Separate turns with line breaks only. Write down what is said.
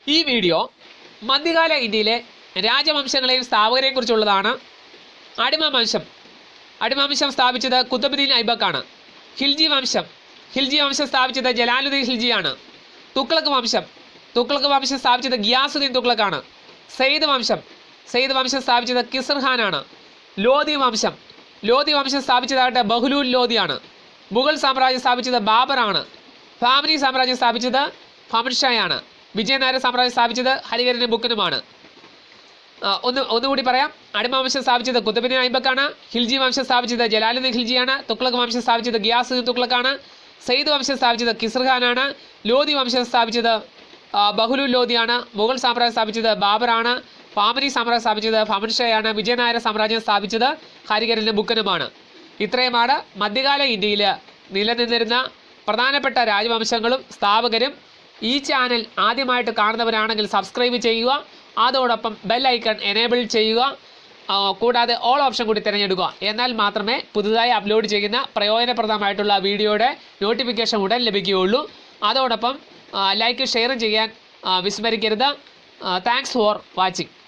ഈ വീഡിയോ മധ്യകാല ഇന്ത്യയിലെ രാജവംശങ്ങളെയും സ്ഥാപകരെയും കുറിച്ചുള്ളതാണ് അടിമ വംശം അടിമ വംശം സ്ഥാപിച്ചത് കുത്തബുദ്ദീൻ ഐബക്കാണ് ഖിൽജി വംശം ഖിൽജി വംശം സ്ഥാപിച്ചത് ജലാലുദ്ദീൻ ഖിൽജിയാണ് തുക്ലക്ക് വംശം തുക്ലക്ക് വംശം സ്ഥാപിച്ചത് ഗിയാസുദ്ദീൻ തുക്ലക്കാണ് സെയ്ദ് വംശം സെയ്ദ് വംശം സ്ഥാപിച്ചത് കിസർ ഖാനാണ് ലോധി വംശം ലോധി വംശം സ്ഥാപിച്ചതാകട്ടെ ബഹ്ലൂൽ ലോധിയാണ് മുഗൾ സാമ്രാജ്യം സ്ഥാപിച്ചത് ബാബറാണ് ഫാമിലി സാമ്രാജ്യം സ്ഥാപിച്ചത് ഫമൻഷായാണ് വിജയനഗര സാമ്രാജ്യം സ്ഥാപിച്ചത് ഹരിഹരനും ബുക്കനുമാണ് ആ, ഒന്ന് ഒന്നുകൂടി പറയാം അടിമ വംശം സ്ഥാപിച്ചത് കുത്തബിന് ഐബക്കാണ് ഖിൽജി വംശം സ്ഥാപിച്ചത് ജലാലുദ്ദീൻ ഖിൽജിയാണ് തുക്ലക് വംശം സ്ഥാപിച്ചത് ഗിയാസുദ്ദീൻ തുക്ലക്കാണ് സെയ്ദ് വംശം സ്ഥാപിച്ചത് കിസർ ഖാനാണ് ലോധി വംശം സ്ഥാപിച്ചത് ആ, ബഹുലുൽ ലോധിയാണ് മുഗൾ സാമ്രാജ്യം സ്ഥാപിച്ചത് ബാബറാണ് ഫാമിലി സാമ്രാജ്യം സ്ഥാപിച്ചത് ഫമൻഷയാണ് വിജയനായര സാമ്രാജ്യം സ്ഥാപിച്ചത് ഹരിഹരനും ബുക്കനുമാണ് ഇത്രയുമാണ് മധ്യകാല ഇന്ത്യയിൽ നിലനിന്നിരുന്ന പ്രധാനപ്പെട്ട രാജവംശങ്ങളും സ്ഥാപകരും ഈ ചാനൽ ആദ്യമായിട്ട് കാണുന്നവരാണെങ്കിൽ സബ്സ്ക്രൈബ് ചെയ്യുക അതോടൊപ്പം ബെൽ ഐക്കൺ എനേബിൾ ചെയ്യുക ആ, കൂടാതെ ഓൾ ഓപ്ഷൻ കൂടി തിരഞ്ഞെടുക്കുക എന്നാൽ മാത്രമേ പുതുതായി അപ്ലോഡ് ചെയ്യുന്ന പ്രയോജനപ്രദമായിട്ടുള്ള വീഡിയോയുടെ നോട്ടിഫിക്കേഷൻ ഉടൻ ലഭിക്കുകയുള്ളൂ അതോടൊപ്പം ലൈക്ക് ഷെയറും ചെയ്യാൻ ആ, വിസ്മരിക്കരുത് താങ്ക്സ് ഫോർ വാച്ചിങ്